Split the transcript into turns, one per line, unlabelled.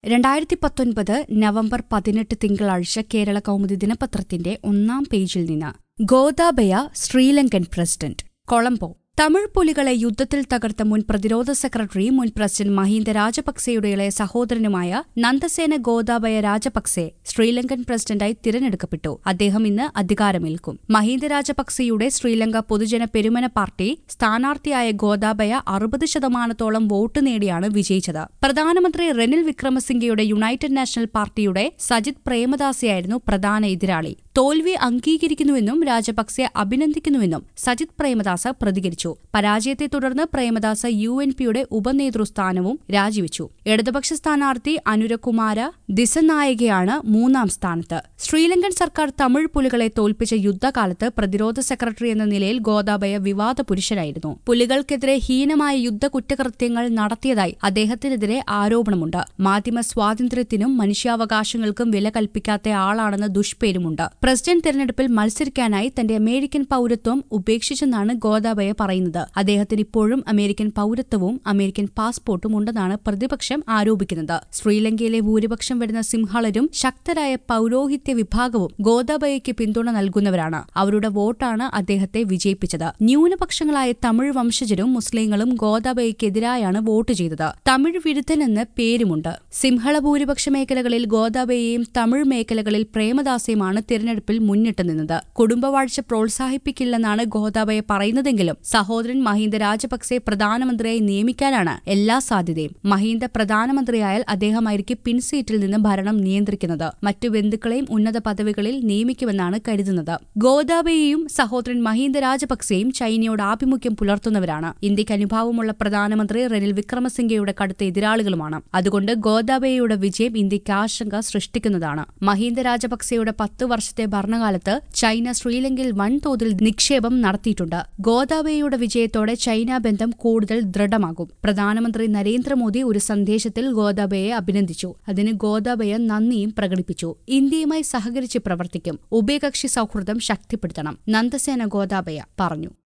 രണ്ടായിരത്തി പത്തൊൻപത് നവംബർ പതിനെട്ട് തിങ്കളാഴ്ച കേരള കൗമുദി ദിനപത്രത്തിന്റെ ഒന്നാം പേജിൽ നിന്ന് ഗോദാബയ ശ്രീലങ്കൻ പ്രസിഡന്റ് കൊളംബോ തമിഴ് പുലികളെ യുദ്ധത്തിൽ തകർത്ത മുൻ പ്രതിരോധ സെക്രട്ടറി മുൻ പ്രസിഡന്റ് മഹീന്ദ രാജപക്സെയുടെ ഇളയ സഹോദരനുമായ നന്ദസേന ഗോദാബയ രാജപക്സെ ശ്രീലങ്കൻ പ്രസിഡന്റായി തിരഞ്ഞെടുക്കപ്പെട്ടു അദ്ദേഹം ഇന്ന് അധികാരമേൽക്കും മഹീന്ദ രാജപക്സെയുടെ ശ്രീലങ്ക പൊതുജന പെരുമന പാർട്ടി സ്ഥാനാർത്ഥിയായ ഗോദാബയ അറുപത് ശതമാനത്തോളം വോട്ട് നേടിയാണ് വിജയിച്ചത് പ്രധാനമന്ത്രി റെനിൽ വിക്രമസിംഗയുടെ യുണൈറ്റഡ് നാഷണൽ പാർട്ടിയുടെ സജിത് പ്രേമദാസയായിരുന്നു പ്രധാന എതിരാളി തോൽവി അംഗീകരിക്കുന്നുവെന്നും രാജപക്സെ അഭിനന്ദിക്കുന്നുവെന്നും സജിത് പ്രേമദാസ പ്രതികരിച്ചു പരാജയത്തെ തുടർന്ന് പ്രേമദാസ യു എൻ പിയുടെ ഉപനേതൃസ്ഥാനവും രാജിവെച്ചു ഇടതുപക്ഷ സ്ഥാനാർത്ഥി അനുരകുമാര ദിസനായകയാണ് മൂന്നാം സ്ഥാനത്ത് ശ്രീലങ്കൻ സർക്കാർ തമിഴ് പുലികളെ തോൽപ്പിച്ച യുദ്ധകാലത്ത് പ്രതിരോധ സെക്രട്ടറി എന്ന നിലയിൽ ഗോദാബയ വിവാദ പുരുഷനായിരുന്നു പുലികൾക്കെതിരെ ഹീനമായ യുദ്ധ കുറ്റകൃത്യങ്ങൾ നടത്തിയതായി അദ്ദേഹത്തിനെതിരെ ആരോപണമുണ്ട് മാധ്യമ സ്വാതന്ത്ര്യത്തിനും മനുഷ്യാവകാശങ്ങൾക്കും വില കൽപ്പിക്കാത്ത ആളാണെന്ന ദുഷ്പേരുമുണ്ട് പ്രസിഡന്റ് തെരഞ്ഞെടുപ്പിൽ മത്സരിക്കാനായി തന്റെ അമേരിക്കൻ പൌരത്വം ഉപേക്ഷിച്ചെന്നാണ് ഗോദാബയ പറയുന്നത് അദ്ദേഹത്തിന് ഇപ്പോഴും അമേരിക്കൻ പൌരത്വവും അമേരിക്കൻ പാസ്പോർട്ടും ഉണ്ടെന്നാണ് പ്രതിപക്ഷം ആരോപിക്കുന്നത് ശ്രീലങ്കയിലെ ഭൂരിപക്ഷം വരുന്ന സിംഹളരും ശക്തരായ പൌരോഹിത്യ വിഭാഗവും ഗോദാബയയ്ക്ക് പിന്തുണ നൽകുന്നവരാണ് അവരുടെ വോട്ടാണ് അദ്ദേഹത്തെ വിജയിപ്പിച്ചത് ന്യൂനപക്ഷങ്ങളായ തമിഴ് വംശജരും മുസ്ലിങ്ങളും ഗോദാബയയ്ക്കെതിരായാണ് വോട്ട് ചെയ്തത് തമിഴ് വിരുദ്ധനെന്ന് പേരുമുണ്ട് സിംഹള ഭൂരിപക്ഷ മേഖലകളിൽ ഗോദാബയയെയും തമിഴ് മേഖലകളിൽ പ്രേമദാസയുമാണ് തിരഞ്ഞെടുപ്പിൽ മുന്നിട്ട് നിന്നത് കുടുംബവാഴ്ച പ്രോത്സാഹിപ്പിക്കില്ലെന്നാണ് ഗോദാബയ പറയുന്നതെങ്കിലും സഹോദരൻ മഹീന്ദ രാജപക്സെ പ്രധാനമന്ത്രിയായി നിയമിക്കാനാണ് എല്ലാ സാധ്യതയും മഹീന്ദ പ്രധാനമന്ത്രിയായാൽ അദ്ദേഹമായിരിക്കും പിൻസീറ്റിൽ നിന്ന് ഭരണം നിയന്ത്രിക്കുന്നത് മറ്റു ബന്ധുക്കളെയും ഉന്നത പദവികളിൽ നിയമിക്കുമെന്നാണ് കരുതുന്നത് ഗോദാബയെയും സഹോദരൻ മഹീന്ദ രാജപക്സെയും ചൈനയോട് ആഭിമുഖ്യം പുലർത്തുന്നവരാണ് ഇന്ത്യക്ക് അനുഭാവമുള്ള പ്രധാനമന്ത്രി റെനിൽ വിക്രമസിംഗയുടെ കടുത്ത എതിരാളികളുമാണ് അതുകൊണ്ട് ഗോദാബയയുടെ വിജയം ഇന്ത്യക്ക് ആശങ്ക സൃഷ്ടിക്കുന്നതാണ് മഹീന്ദ രാജപക്സെയുടെ പത്ത് വർഷത്തെ ഭരണകാലത്ത് ചൈന ശ്രീലങ്കയിൽ വൻതോതിൽ നിക്ഷേപം നടത്തിയിട്ടുണ്ട് ഗോദാബയയുടെ വിജയത്തോടെ ചൈന ബന്ധം കൂടുതൽ ദൃഢമാകും പ്രധാനമന്ത്രി നരേന്ദ്രമോദി ഒരു സന്ദേശത്തിൽ ഗോദാബയെ അഭിനന്ദിച്ചു അതിന് ഗോദാബയ നന്ദിയും പ്രകടിപ്പിച്ചു ഇന്ത്യയുമായി സഹകരിച്ച് പ്രവർത്തിക്കും ഉഭയകക്ഷി സൗഹൃദം ശക്തിപ്പെടുത്തണം നന്ദസേന ഗോദാബയ പറഞ്ഞു